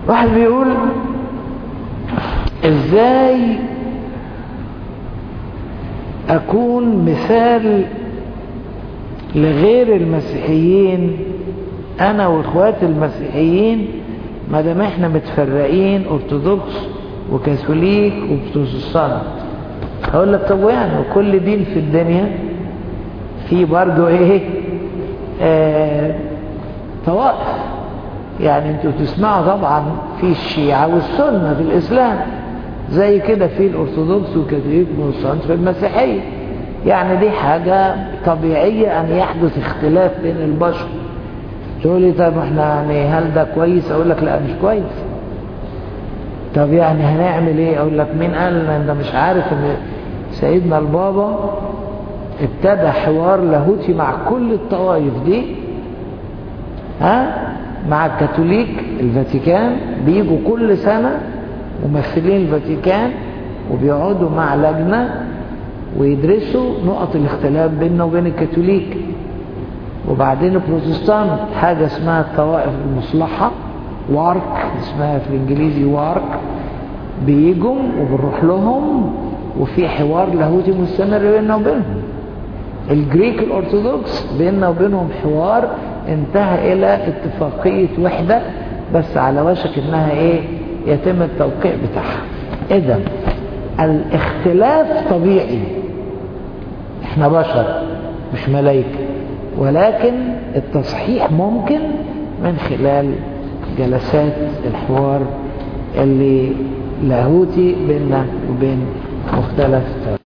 واحد بيقول ازاي اكون مثال لغير المسيحيين انا واخواتي المسيحيين ما دام احنا متفرقين ارثوذكس وكاثوليك وبروتستانت هقول لك طب يعني وكل دين في الدنيا في برضه ايه آه طوائف يعني انتوا تسمعوا طبعا في الشيعة والسنة في الاسلام زي كده في الارثوذكس والكاثوليك والبروتستانت في المسيحية يعني دي حاجة طبيعية ان يحدث اختلاف بين البشر تقول لي طب احنا يعني هل ده كويس اقول لك لا مش كويس طب يعني هنعمل ايه اقول لك مين قال انت مش عارف ان سيدنا البابا ابتدى حوار لاهوتي مع كل الطوائف دي ها مع الكاثوليك الفاتيكان بيجوا كل سنة ممثلين الفاتيكان وبيقعدوا مع لجنة ويدرسوا نقط الاختلاف بيننا وبين الكاثوليك وبعدين البروتستانت حاجة اسمها الطوائف المصلحة وارك اسمها في الانجليزي وارك بيجوا وبنروح لهم وفي حوار لاهوتي مستمر بيننا وبينهم الجريك الارثوذكس بيننا وبينهم حوار انتهى الى اتفاقية وحدة بس على وشك انها ايه يتم التوقيع بتاعها اذا الاختلاف طبيعي احنا بشر مش ملايكة ولكن التصحيح ممكن من خلال جلسات الحوار اللي لاهوتي بيننا وبين مختلف